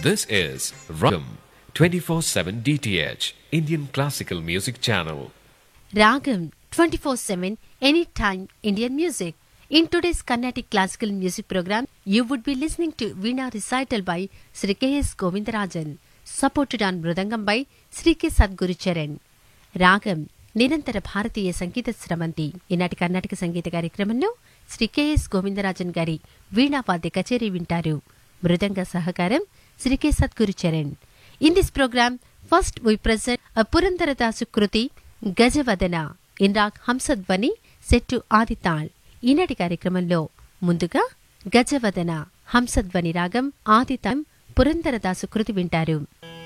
This is Ragam 24/7 DTH Indian Classical Music Channel. Ragam 24 7 anytime Indian music. In today's Carnatic classical music program, you would be listening to Veena recital by Sri K.S. Govindarajan, supported on Mridangam by Sri K. Sadguru Charan. రాగం నిరంతర భారతీయ సంగీత స్రవంతి ఈనాటి కర్ణాటక సంగీత కార్యక్రమంలో Shri K S Govindarajan గారి వీణావాద్య కచేరీ వింటారు మృదంగ సహకారం Shri K Sadguru Charan in this program first we present a Purandaradasu kriti Gajavadana in raag Hamsadhwani set Adi taal ఈనాటి కార్యక్రమంలో ముందుగా గజవదన హంసధ్వని రాగం ఆదితాళం పురంధరదాసు కృతి వింటారు